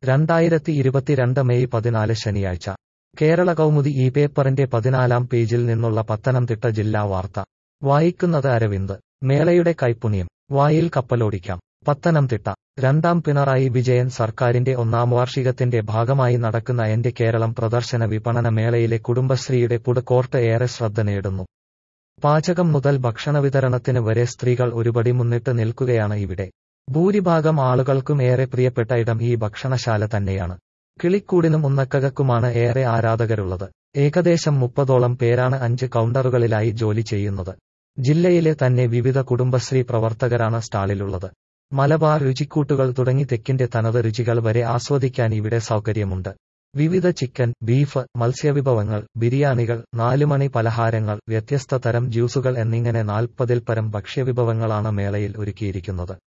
രണ്ടായിരത്തി ഇരുപത്തിരണ്ട് മെയ് പതിനാല് ശനിയാഴ്ച കേരള കൗമുദി ഈ പേപ്പറിന്റെ പതിനാലാം പേജിൽ നിന്നുള്ള പത്തനംതിട്ട ജില്ലാ വാർത്ത വായിക്കുന്നത് അരവിന്ദ് മേളയുടെ കൈപ്പുണ്യം വായിൽ കപ്പലോടിക്കാം പത്തനംതിട്ട രണ്ടാം പിണറായി വിജയൻ സർക്കാരിന്റെ ഒന്നാം വാർഷികത്തിന്റെ ഭാഗമായി നടക്കുന്ന എന്റെ കേരളം പ്രദർശന വിപണന മേളയിലെ കുടുംബശ്രീയുടെ ഫുഡ് കോർട്ട് ഏറെ ശ്രദ്ധ നേടുന്നു പാചകം മുതൽ ഭക്ഷണ വിതരണത്തിന് വരെ സ്ത്രീകൾ ഒരുപടി മുന്നിട്ട് നിൽക്കുകയാണ് ഇവിടെ ഭൂരിഭാഗം ആളുകൾക്കും ഏറെ പ്രിയപ്പെട്ട ഇടം ഈ ഭക്ഷണശാല തന്നെയാണ് കിളിക്കൂടിനും ഉന്നക്കകക്കുമാണ് ഏറെ ആരാധകരുള്ളത് ഏകദേശം മുപ്പതോളം പേരാണ് അഞ്ച് കൗണ്ടറുകളിലായി ജോലി ചെയ്യുന്നത് ജില്ലയിലെ തന്നെ വിവിധ കുടുംബശ്രീ പ്രവർത്തകരാണ് സ്റ്റാളിലുള്ളത് മലബാർ രുചിക്കൂട്ടുകൾ തുടങ്ങി തെക്കിന്റെ തനത് രുചികൾ വരെ ആസ്വദിക്കാൻ ഇവിടെ സൗകര്യമുണ്ട് വിവിധ ചിക്കൻ ബീഫ് മത്സ്യവിഭവങ്ങൾ ബിരിയാണികൾ നാലുമണി പലഹാരങ്ങൾ വ്യത്യസ്ത തരം ജ്യൂസുകൾ എന്നിങ്ങനെ നാൽപ്പതിൽ പരം ഭക്ഷ്യവിഭവങ്ങളാണ് മേളയിൽ ഒരുക്കിയിരിക്കുന്നത്